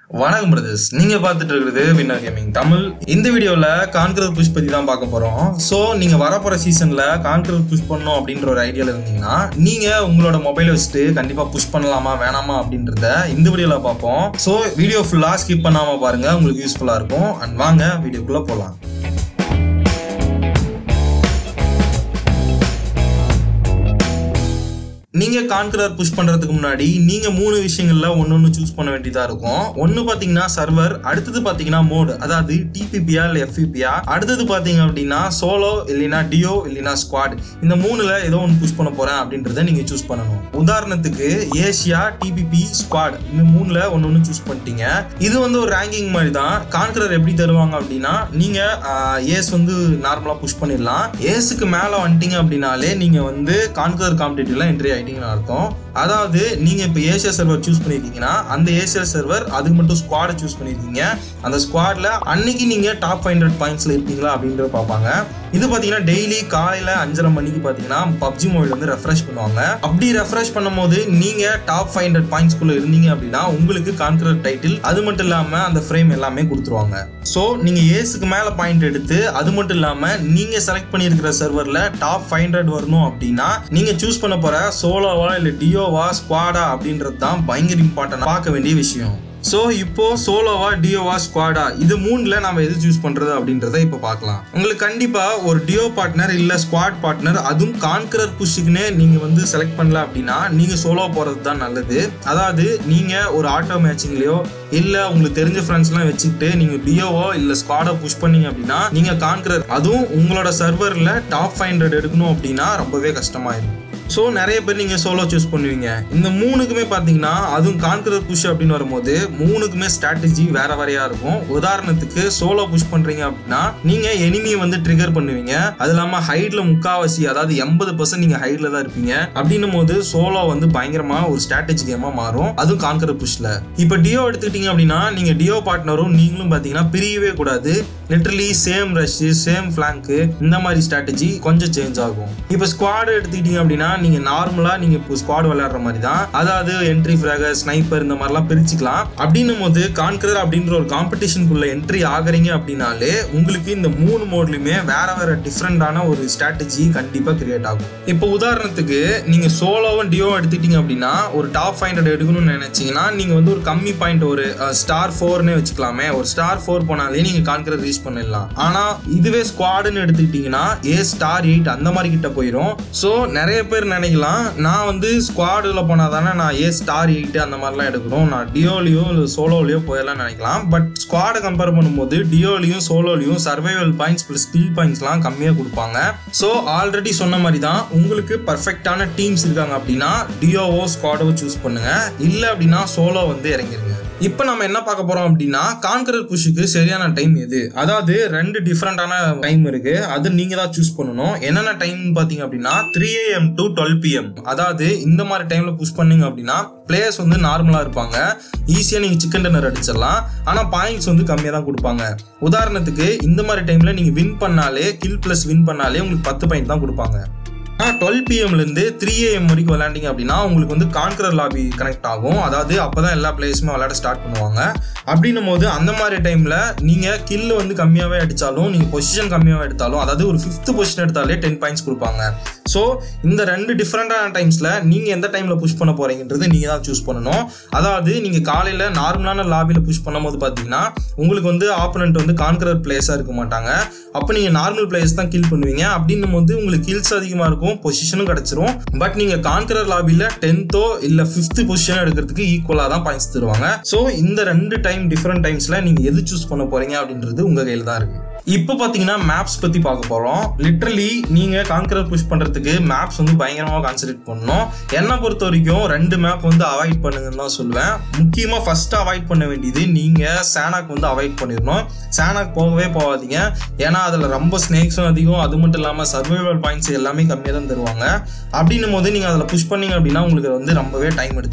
வணக்கம் பிரதர்ஸ் நீங்க பார்த்துட்டு இருக்கிறது வின்னர் கேமிங் தமிழ் இந்த வீடியோல கான்கரர் புஷ் பத்தி தான் பார்க்க போறோம் ஸோ நீங்க வரப்போற சீசன்ல கான்கரர் புஷ் பண்ணணும் அப்படின்ற ஒரு ஐடியால இருந்தீங்கன்னா நீங்க உங்களோட மொபைலை வச்சுட்டு கண்டிப்பா புஷ் பண்ணலாமா வேணாமா அப்படின்றத இந்த வீடியோல பார்ப்போம் ஸோ வீடியோ ஃபுல்லா ஸ்கிப் பண்ணாம பாருங்க உங்களுக்கு யூஸ்ஃபுல்லா இருக்கும் அண்ட் வாங்க வீடியோக்குள்ள போலாம் நீங்க கான்கரர் புஷ் பண்றதுக்கு முன்னாடி நீங்க மூணு விஷயங்கள்ல ஒன்னொன்னு சூஸ் பண்ண வேண்டியதா இருக்கும் ஒன்னு பாத்தீங்கன்னா சர்வர் அடுத்தது பாத்தீங்கன்னா மோடு அதாவது டிபிபியா இல்ல எஃபிபியா அடுத்தது பாத்தீங்க அப்படின்னா சோலோ இல்லைன்னா டியோ இல்லைன்னா ஸ்குவாட் இந்த மூணுல ஏதோ ஒன்று புஷ் பண்ண போறேன் அப்படின்றத நீங்க சூஸ் பண்ணணும் உதாரணத்துக்கு ஏசியா டிபிபி ஸ்குவாட் இந்த மூணுல ஒன்னு ஒன்று சூஸ் பண்ணிட்டீங்க இது வந்து ஒரு ரேங்கிங் மாதிரி தான் கான்கரர் எப்படி தருவாங்க அப்படின்னா நீங்க ஏஸ் வந்து நார்மலா புஷ் பண்ணிடலாம் ஏஸுக்கு மேல வந்துட்டீங்க அப்படின்னாலே நீங்க வந்து கான்கரர் காம்படிட்டிவ்ல என்ட்ரி ஆயிட்டீங்கன்னு அர்த்தம் அதாவது நீங்க இப்போ ஏசியா சர்வர் சூஸ் பண்ணிருக்கீங்கன்னா அந்த ஏசியா சர்வர் அதுக்கு மட்டும் ஸ்குவாடை சூஸ் பண்ணிருக்கீங்க அந்த ஸ்குவாட்ல அன்னைக்கு நீங்க டாப் ஃபைவ் ஹண்ட்ரட் பாயிண்ட்ஸ்ல இருக்கீங்களா அப்படின்றத பார்ப்பாங்க இது பாத்தீங்கன்னா டெய்லி காலையில அஞ்சரை மணிக்கு பாத்தீங்கன்னா பப்ஜி மொபைல் வந்து ரெஃப்ரெஷ் பண்ணுவாங்க அப்படி ரெஃப்ரெஷ் பண்ணும்போது நீங்க டாப் ஃபைவ் ஹண்ட்ரட் பாயிண்ட்ஸ்குள்ள இருந்தீங்க அப்படின்னா உங்களுக்கு கான்கரர் டைட்டில் அது மட்டும் இல்லாம அந்த ஃப்ரேம் எல்லாமே கொடுத்துருவாங்க ஸோ நீங்க ஏஸுக்கு மேல பாயிண்ட் எடுத்து அது மட்டும் இல்லாம நீங்க செலக்ட் பண்ணியிருக்கிற சர்வர்ல டாப் ஃபைவ் ஹண்ட்ரட் வரணும் அப்படின்னா நீங்க சூஸ் பண்ண போற சோலோவா இல்ல டியோவா ஸ்குவாடா அப்படின்றது தான் பயங்கர இம்பார்ட்டன்ட் பார்க்க வேண்டிய விஷயம் ஸோ இப்போ சோலோவா டியோவா ஸ்குவாடா இது மூணுல நம்ம எது சூஸ் பண்றது அப்படின்றத இப்போ பார்க்கலாம் உங்களுக்கு கண்டிப்பா ஒரு டியோ பார்ட்னர் இல்ல ஸ்குவாட் பார்ட்னர் அதுவும் கான்கரர் புஷுக்குன்னே நீங்க வந்து செலக்ட் பண்ணல அப்படின்னா நீங்க சோலோ போறது தான் நல்லது அதாவது நீங்க ஒரு ஆட்டோ மேட்சிங்லயோ இல்ல உங்களுக்கு தெரிஞ்ச ஃப்ரெண்ட்ஸ்லாம் வச்சுக்கிட்டு நீங்க டியோவோ இல்ல ஸ்குவாடோ புஷ் பண்ணீங்க அப்படின்னா நீங்க கான்கரர் அதுவும் உங்களோட சர்வர்ல டாப் ஃபைவ் ஹண்ட்ரட் எடுக்கணும் அப்படின்னா ரொம்பவே கஷ்டமாயிடும் ஸோ நிறைய பேர் நீங்கள் சோலோ சூஸ் பண்ணுவீங்க இந்த மூணுக்குமே பார்த்தீங்கன்னா அதுவும் கான்கரர் புஷ் அப்படின்னு வரும்போது மூணுக்குமே ஸ்ட்ராட்டஜி வேற வேறையா இருக்கும் உதாரணத்துக்கு சோலோ புஷ் பண்றீங்க அப்படின்னா நீங்க எனிமியை வந்து ட்ரிகர் பண்ணுவீங்க அது இல்லாம ஹைட்ல முக்காவாசி அதாவது எண்பது பர்சன்ட் நீங்க ஹைட்ல தான் இருப்பீங்க அப்படின்னும் போது சோலோ வந்து பயங்கரமா ஒரு ஸ்ட்ராட்டஜி கேமா மாறும் அதுவும் கான்கரர் புஷ்ல இப்போ டியோ எடுத்துக்கிட்டீங்க அப்படின்னா நீங்க டியோ பார்ட்னரும் நீங்களும் பார்த்தீங்கன்னா பிரியவே கூடாது literally same rush same flank இந்த மாதிரி ஸ்ட்ராட்டஜி கொஞ்சம் சேஞ்ச் ஆகும் இப்போ ஸ்குவாட் எடுத்துக்கிட்டீங்க அப்படின்னா நீங்க நார்மலா நீங்க இப்போ ஸ்குவாட் விளையாடுற மாதிரி தான் அதாவது என்ட்ரி ஃபிராகர் ஸ்னைப்பர் இந்த மாதிரிலாம் பிரிச்சுக்கலாம் அப்படின்னும் போது கான்கரர் அப்படின்ற ஒரு காம்படிஷனுக்குள்ள என்ட்ரி ஆகுறீங்க அப்படின்னாலே உங்களுக்கு இந்த மூணு மோட்லயுமே வேற வேற டிஃப்ரெண்டான ஒரு ஸ்ட்ராட்டஜி கண்டிப்பா கிரியேட் ஆகும் இப்போ உதாரணத்துக்கு நீங்க சோலோவும் டியோ எடுத்துக்கிட்டீங்க அப்படின்னா ஒரு டாப் ஃபைவ் ஹண்ட்ரட் எடுக்கணும்னு நினைச்சீங்கன்னா நீங்க வந்து ஒரு கம்மி பாயிண்ட் ஒரு ஸ்டார் ஃபோர்னே வச்சுக்கலாமே ஒரு ஸ்டார் ஃபோர் போனாலே நீங்க கான்கரர் ரீச் பண்ணிடலாம் ஆனா இதுவே ஸ்குவாடுன்னு எடுத்துக்கிட்டீங்கன்னா ஏ ஸ்டார் எயிட் அந்த மாதிரி கிட்ட போயிடும் ஸோ நிறைய பேர் நினைக்கலாம் நான் வந்து ஸ்குவாடுல போனா தானே நான் ஏ ஸ்டார் எயிட் அந்த மாதிரிலாம் எடுக்கணும் நான் டியோலையோ இல்லை சோலோலையோ போயெல்லாம் நினைக்கலாம் பட் ஸ்குவாடை கம்பேர் பண்ணும்போது டியோலையும் சோலோலையும் சர்வைவல் பாயிண்ட்ஸ் ப்ளஸ் ஸ்கில் பாயிண்ட்ஸ்லாம் கம்மியாக கொடுப்பாங்க ஸோ ஆல்ரெடி சொன்ன மாதிரி தான் உங்களுக்கு பர்ஃபெக்டான டீம்ஸ் இருக்காங்க அப்படின்னா டியோவோ ஸ்குவாடோ சூஸ் பண்ணுங்க இல்லை அப்படின்னா சோலோ வந்து இறங்கிருங்க இப்போ நம்ம என்ன பார்க்க போறோம் அப்படின்னா கான்கரர் புஷுக்கு சரியான டைம் எது அதாவது ரெண்டு டிஃப்ரெண்டான டைம் இருக்கு அது நீங்க தான் சூஸ் பண்ணணும் என்னென்ன டைம் பாத்தீங்க அப்படின்னா three AM to twelve PM அதாவது இந்த மாதிரி டைம்ல புஷ் பண்ணீங்க அப்படின்னா பிளேயர்ஸ் வந்து நார்மலா இருப்பாங்க ஈஸியா நீங்க சிக்கன் டின்னர் அடிச்சிடலாம் ஆனா பாயிண்ட்ஸ் வந்து கம்மியா தான் கொடுப்பாங்க உதாரணத்துக்கு இந்த மாதிரி டைம்ல நீங்க வின் பண்ணாலே கில் பிளஸ் வின் பண்ணாலே உங்களுக்கு பத்து பாயிண்ட் தான் கொடுப்பாங்க ஆனால் டுவெல் பிஎம்லேருந்து த்ரீ ஏஎம் வரைக்கும் விளையாண்டிங்க அப்படின்னா உங்களுக்கு வந்து கான்கரர் லாபி கனெக்ட் ஆகும் அதாவது அப்போ தான் எல்லா பிளேயர்ஸுமே விளையாட ஸ்டார்ட் பண்ணுவாங்க அப்படின்னும் போது அந்த மாதிரி டைமில் நீங்கள் கில் வந்து கம்மியாகவே அடித்தாலும் நீங்கள் பொசிஷன் கம்மியாகவே எடுத்தாலும் அதாவது ஒரு ஃபிஃப்த் பொசிஷன் எடுத்தாலே டென் பாயிண்ட்ஸ் கொடுப்பாங்க ஸோ இந்த ரெண்டு டிஃப்ரெண்டான டைம்ஸில் நீங்கள் எந்த டைமில் புஷ் பண்ண போகிறீங்கன்றது நீங்கள் தான் சூஸ் பண்ணணும் அதாவது நீங்கள் காலையில் நார்மலான லாபியில் புஷ் பண்ணும்போது பார்த்தீங்கன்னா உங்களுக்கு வந்து ஆப்போனண்ட் வந்து கான்கரர் பிளேயர்ஸாக இருக்க மாட்டாங்க அப்போ நீங்கள் நார்மல் பிளேயர்ஸ் தான் கில் பண்ணுவீங்க அப்படின்னும் போது உங்களுக்கு கில்ஸ் அதிகமாக இருக்கும் இருக்கும் பொசிஷனும் கிடைச்சிரும் பட் நீங்க கான்கரர் லாபில டென்த்தோ இல்ல ஃபிஃப்த் பொசிஷன் எடுக்கிறதுக்கு ஈக்குவலா தான் பாயிண்ட்ஸ் தருவாங்க ஸோ இந்த ரெண்டு டைம் டிஃப்ரெண்ட் டைம்ஸ்ல நீங்க எது சூஸ் பண்ண போறீங்க அப்படின்றது உங்க கையில தான் இருக்கு இப்போ பார்த்தீங்கன்னா மேப்ஸ் பற்றி பார்க்க போகிறோம் லிட்ரலி நீங்கள் கான்கரர் புஷ் பண்ணுறதுக்கு மேப்ஸ் வந்து பயங்கரமாக கான்சன்ட்ரேட் பண்ணணும் என்னை பொறுத்த வரைக்கும் ரெண்டு மேப் வந்து அவாய்ட் பண்ணுங்கன்னு தான் சொல்லுவேன் முக்கியமாக ஃபஸ்ட்டு அவாய்ட் பண்ண வேண்டியது நீங்கள் சேனாக் வந்து அவாய்ட் பண்ணிடணும் சேனாக் போகவே போகாதீங்க ஏன்னா அதில் ரொம்ப ஸ்னேக்ஸும் அதிகம் அது மட்டும் இல்லாமல் சர்வைவல் பாயிண்ட்ஸ் எல்லாமே கம்மியாக தான் தருவாங்க அப்படின்னும் போது நீங்கள் அதில் புஷ் பண்ணீங்க அப்படின்னா உங்களுக்கு வந்து ரொம்பவே டைம் எடுத்துக்கும்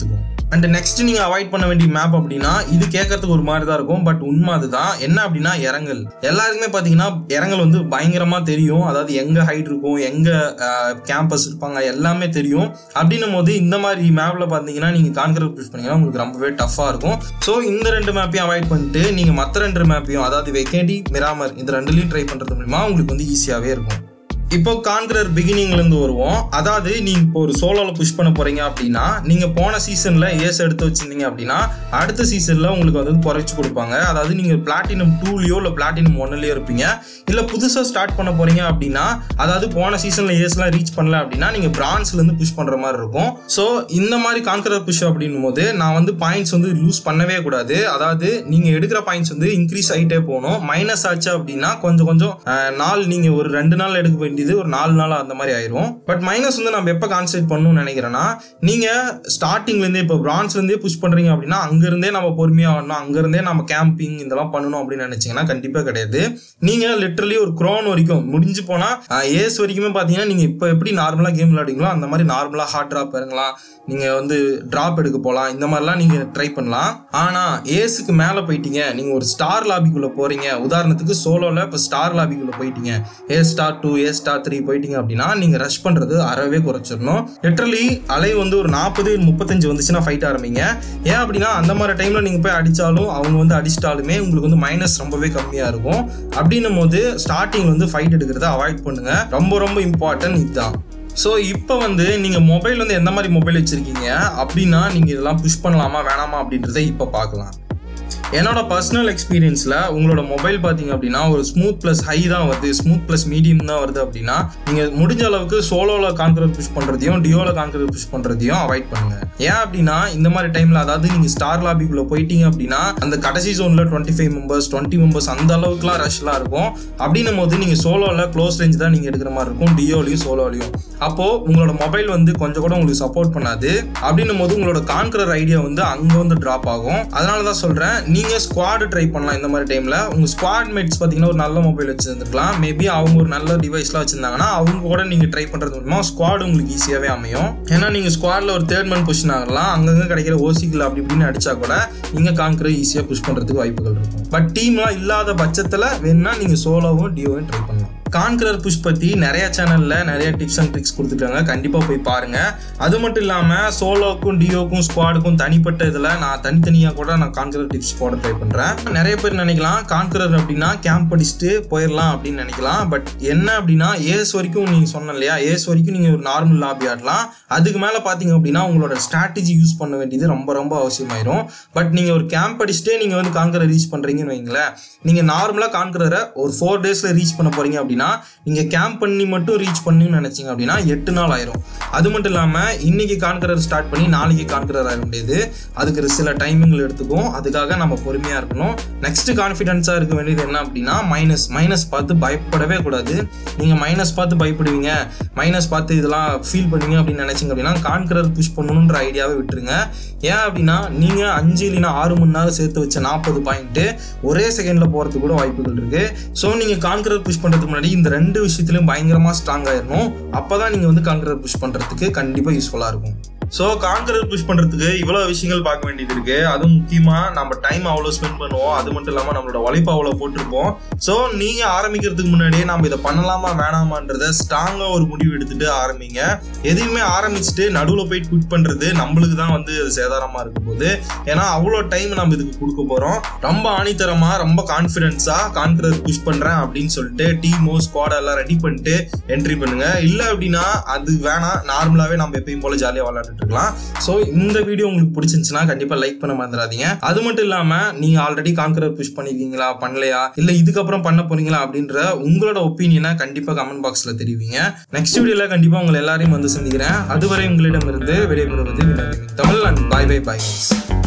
அண்ட் நெக்ஸ்ட் நீங்க அவாய்ட் பண்ண வேண்டிய மேப் அப்படின்னா இது கேட்கறதுக்கு ஒரு மாதிரி தான் இருக்கும் பட் உண்மை அதுதான் என்ன அப்படின்னா இறங்கல் எல்லாருக்குமே பாத்தீங்கன்னா இறங்கல் வந்து பயங்கரமா தெரியும் அதாவது எங்க ஹைட் இருக்கும் எங்க கேம்பஸ் இருப்பாங்க எல்லாமே தெரியும் அப்படின்னும் போது இந்த மாதிரி மேப்ல பாத்தீங்கன்னா நீங்க கான்கிரீட் புஷ் பண்ணீங்கன்னா உங்களுக்கு ரொம்பவே டஃபா இருக்கும் ஸோ இந்த ரெண்டு மேப்பையும் அவாய்ட் பண்ணிட்டு நீங்க மற்ற ரெண்டு மேப்பையும் அதாவது வெக்கேடி மிராமர் இந்த ரெண்டுலையும் ட்ரை பண்றது மூலியமா உங்களுக்கு வந்து ஈஸியாவே இருக்கும் இப்போ கான்கிரர் பிகினிங்ல இருந்து வருவோம் அதாவது நீங்க இப்போ ஒரு சோலோல புஷ் பண்ண போறீங்க அப்படின்னா நீங்க போன சீசன்ல ஏஸ் எடுத்து வச்சிருந்தீங்க அப்படின்னா அடுத்த சீசன்ல உங்களுக்கு வந்து குறைச்சு கொடுப்பாங்க அதாவது நீங்க பிளாட்டினம் டூலயோ இல்ல பிளாட்டினம் ஒன்லயோ இருப்பீங்க இல்ல புதுசா ஸ்டார்ட் பண்ண போறீங்க அப்படின்னா அதாவது போன சீசன்ல ஏஸ்லாம் ரீச் பண்ணல அப்படின்னா நீங்க பிரான்ஸ்ல இருந்து புஷ் பண்ற மாதிரி இருக்கும் ஸோ இந்த மாதிரி கான்கிரர் புஷ் அப்படின்னும் போது நான் வந்து பாயிண்ட்ஸ் வந்து லூஸ் பண்ணவே கூடாது அதாவது நீங்க எடுக்கிற பாயிண்ட்ஸ் வந்து இன்க்ரீஸ் ஆகிட்டே போகணும் மைனஸ் ஆச்சு அப்படின்னா கொஞ்சம் கொஞ்சம் அஹ், நாள் நீங்க ஒரு ரெண்டு நாள் எடுக்க வேண்டியது ஒரு நாலு நாள் அந்த மாதிரி ஆயிரும் பட் மைனஸ் வந்து நம்ம எப்போ கான்சென்ட்ரேட் பண்ணணும்னு நினைக்கிறேன்னா நீங்க ஸ்டார்டிங்ல இருந்தே இப்போ பிரான்ஸ்ல இருந்தே புஷ் பண்றீங்க அப்படின்னா அங்க இருந்தே நம்ம பொறுமையா வரணும் அங்க இருந்தே நம்ம கேம்பிங் இதெல்லாம் பண்ணணும் அப்படின்னு நினைச்சீங்கன்னா கண்டிப்பா கிடையாது நீங்க லிட்டரலி ஒரு க்ரோன் வரைக்கும் முடிஞ்சு போனா ஏஸ் வரைக்குமே பாத்தீங்கன்னா நீங்க இப்போ எப்படி நார்மலா கேம் விளையாடுங்களோ அந்த மாதிரி நார்மலா ஹார்ட் டிராப் இறங்கலாம் நீங்க வந்து டிராப் எடுக்க போகலாம் இந்த மாதிரிலாம் நீங்க ட்ரை பண்ணலாம் ஆனா ஏஸுக்கு மேல போயிட்டீங்க நீங்க ஒரு ஸ்டார் லாபிக்குள்ள போறீங்க உதாரணத்துக்கு சோலோல இப்போ ஸ்டார் லாபிக்குள்ள போயிட்டீங்க A star two A star three போயிட்டீங்க அப்படின்னா நீங்க ரஷ் பண்றது அறவே குறைச்சிடணும் லிட்டரலி அலை வந்து ஒரு நாற்பது முப்பத்தஞ்சு வந்துச்சுன்னா ஃபைட் ஆரம்பிங்க ஏன் அப்படின்னா அந்த மாதிரி டைம்ல நீங்க போய் அடிச்சாலும் அவங்க வந்து அடிச்சிட்டாலுமே உங்களுக்கு வந்து மைனஸ் ரொம்பவே கம்மியா இருக்கும் அப்படின்னும் போது ஸ்டார்டிங்ல வந்து ஃபைட் எடுக்கிறத அவாய்ட் பண்ணுங்க ரொம்ப ரொம்ப இம்பார்ட்டன்ட் இதுதான் ஸோ இப்போ வந்து நீங்கள் மொபைல் வந்து எந்த மாதிரி மொபைல் வச்சுருக்கீங்க அப்படின்னா நீங்கள் இதெல்லாம் புஷ் பண்ணலாமா வேணாமா அப்படின்றத இப்போ பார்க்கலாம் என்னோட பர்சனல் எக்ஸ்பீரியன்ஸில் உங்களோட மொபைல் பார்த்தீங்க அப்படின்னா ஒரு ஸ்மூத் ப்ளஸ் ஹை தான் வருது ஸ்மூத் ப்ளஸ் மீடியம் தான் வருது அப்படின்னா நீங்கள் முடிஞ்ச அளவுக்கு சோலோவில் கான்கிரர் புஷ் பண்ணுறதையும் டியோவில் கான்கிரர் புஷ் பண்ணுறதையும் அவாய்ட் பண்ணுங்க ஏன் அப்படின்னா இந்த மாதிரி டைமில் அதாவது நீங்கள் ஸ்டார் லாபிக்குள்ளே போயிட்டீங்க அப்படின்னா அந்த கடைசி ஜோனில் twenty five members twenty members அந்த அளவுக்குலாம் ரஷ்லாம் இருக்கும் அப்படின்னும் போது நீங்கள் சோலோவில் க்ளோஸ் ரேஞ்ச் தான் நீங்கள் எடுக்கிற மாதிரி இருக்கும் டியோலையும் சோலோலையும் அப்போது உங்களோட மொபைல் வந்து கொஞ்சம் கூட உங்களுக்கு சப்போர்ட் பண்ணாது அப்படின்னும் போது உங்களோட கான்கிரர் ஐடியா வந்து அங்கே வந்து ட்ராப் ஆகும் அதனால தான் சொல்கிறேன் நீங்கள் ஸ்குவாடு ட்ரை பண்ணலாம் இந்த மாதிரி டைமில் உங்கள் ஸ்குவாட் மேட்ஸ் பார்த்தீங்கன்னா ஒரு நல்ல மொபைல் வச்சுருந்துருக்கலாம் மேபி அவங்க ஒரு நல்ல டிவைஸ்லாம் வச்சுருந்தாங்கன்னா அவங்க கூட நீங்கள் ட்ரை பண்ணுறது மூலமா ஸ்குவாட் உங்களுக்கு ஈஸியாகவே அமையும் ஏன்னா நீங்கள் ஸ்குவாடில் ஒரு தேர்ட் மேன் பொசிஷன் ஆகலாம் அங்கங்கே கிடைக்கிற ஓசிகள் அப்படி இப்படின்னு அடிச்சா கூட நீங்கள் கான்கிற ஈஸியாக புஷ் பண்ணுறதுக்கு வாய்ப்புகள் இருக்கும் பட் டீம்லாம் இல்லாத பட்சத்தில் வேணும்னா நீங்கள் சோலோவும் டியோவும் ட்ரை பண்ணலாம் கான்கிரர் புஷ் பற்றி நிறைய சேனலில் நிறைய டிப்ஸ் அண்ட் ட்ரிக்ஸ் கொடுத்துருக்காங்க கண்டிப்பாக போய் பாருங்க அது மட்டும் இல்லாமல் சோலோக்கும் டியோக்கும் ஸ்குவாடுக்கும் தனிப்பட்ட இதில் நான் தனித்தனியாக கூட நான் கான்கிரர் டிப்ஸ் போட ட்ரை பண்ணுறேன் நிறைய பேர் நினைக்கலாம் கான்கிரர் அப்படின்னா கேம்ப் அடிச்சுட்டு போயிடலாம் அப்படின்னு நினைக்கலாம் பட் என்ன அப்படின்னா ஏஸ் வரைக்கும் நீங்கள் சொன்ன இல்லையா ஏஸ் வரைக்கும் நீங்கள் ஒரு நார்மல் லாபி ஆடலாம் அதுக்கு மேலே பார்த்தீங்க அப்படின்னா உங்களோட ஸ்ட்ராட்டஜி யூஸ் பண்ண வேண்டியது ரொம்ப ரொம்ப அவசியமாயிரும் பட் நீங்கள் ஒரு கேம்ப் அடிச்சுட்டே நீங்கள் வந்து கான்கிரர் ரீச் பண்ணுறீங்கன்னு வைங்களேன் நீங்கள் நார்மலாக கான்கிரரை ஒரு ஃபோர் டேஸில் ரீச் பண்ண போகிறீங்க அப்படின்னா நீங்கள் கேம்ப் பண்ணி மட்டும் ரீச் பண்ணணும்னு நினச்சிங்க அப்படின்னா எட்டு நாள் ஆயிரும் அது மட்டும் இல்லாமல் இன்னைக்கு கான்கிரர் ஸ்டார்ட் பண்ணி நாளைக்கு கான்கிரர் ஆக முடியாது அதுக்கு ஒரு சில டைமிங்கள் எடுத்துக்கும் அதுக்காக நம்ம பொறுமையாக இருக்கணும் நெக்ஸ்ட் கான்ஃபிடென்ஸாக இருக்க வேண்டியது என்ன அப்படின்னா மைனஸ் மைனஸ் பார்த்து பயப்படவே கூடாது நீங்கள் மைனஸ் பார்த்து பயப்படுவீங்க மைனஸ் பார்த்து இதெல்லாம் ஃபீல் பண்ணுவீங்க அப்படின்னு நினைச்சீங்க அப்படின்னா கான்கிரர் புஷ் பண்ணணுன்ற ஐடியாவை விட்டுருங்க ஏன் அப்படின்னா நீங்கள் அஞ்சு இல்லைன்னா ஆறு மணி நேரம் சேர்த்து வச்ச நாற்பது பாயிண்ட்டு ஒரே செகண்டில் போகிறதுக்கு கூட வாய்ப்புகள் இருக்குது ஸோ நீங்கள் கான்கிரர் புஷ் பண்ணுறதுக்கு முன்னாடி இந்த ரெண்டு விஷயத்துலையும் பயங்கரமாக ஸ்ட்ராங் ஆயிடணும் அப்போ தான் நீங்கள் வந்து கான்கிரர் புஷ் பண்ணுறதுக்கு கண்டிப்பாக யூஸ்ஃபுல்லாக இருக்கும் ஸோ கான்கரர் புஷ் பண்ணுறதுக்கு இவ்வளோ விஷயங்கள் பார்க்க வேண்டியது இருக்கு அதுவும் முக்கியமாக நம்ம டைம் அவ்வளோ ஸ்பெண்ட் பண்ணுவோம் அது மட்டும் இல்லாமல் நம்மளோட உழைப்பு அவ்வளோ போட்டிருப்போம் ஸோ நீங்கள் ஆரம்பிக்கிறதுக்கு முன்னாடியே நம்ம இதை பண்ணலாமா வேணாமான்றத ஸ்ட்ராங்காக ஒரு முடிவு எடுத்துட்டு ஆரம்பிங்க எதையுமே ஆரம்பிச்சுட்டு நடுவில் போய் குவிட் பண்ணுறது நம்மளுக்கு தான் வந்து அது சேதாரமாக இருக்க போகுது ஏன்னா அவ்வளோ டைம் நம்ம இதுக்கு கொடுக்க போகிறோம் ரொம்ப ஆணித்தரமாக ரொம்ப கான்ஃபிடென்ஸாக கான்கரர் புஷ் பண்ணுறேன் அப்படின்னு சொல்லிட்டு டீமோ ஸ்குவாட் எல்லாம் ரெடி பண்ணிட்டு என்ட்ரி பண்ணுங்க இல்லை அப்படின்னா அது வேணாம் நார்மலாகவே நம்ம எப்பயும் போல ஜாலியாக விளையாண்டுட்டு இருக்கலாம் ஸோ இந்த வீடியோ உங்களுக்கு பிடிச்சிருந்துச்சுன்னா கண்டிப்பாக லைக் பண்ண மறந்துடாதீங்க அது மட்டும் இல்லாமல் நீங்கள் ஆல்ரெடி கான்கரர் புஷ் பண்ணிருக்கீங்களா பண்ணலையா இல்லை இதுக்கப்புறம் பண்ண போறீங்களா அப்படின்ற உங்களோட ஒப்பீனியனை கண்டிப்பாக கமெண்ட் பாக்ஸில் தெரிவிங்க நெக்ஸ்ட் வீடியோவில் கண்டிப்பாக உங்களை எல்லாரையும் வந்து சந்திக்கிறேன் அதுவரை உங்களிடமிருந்து விடைபெறுவது Vinodhini. Tamil and bye bye bye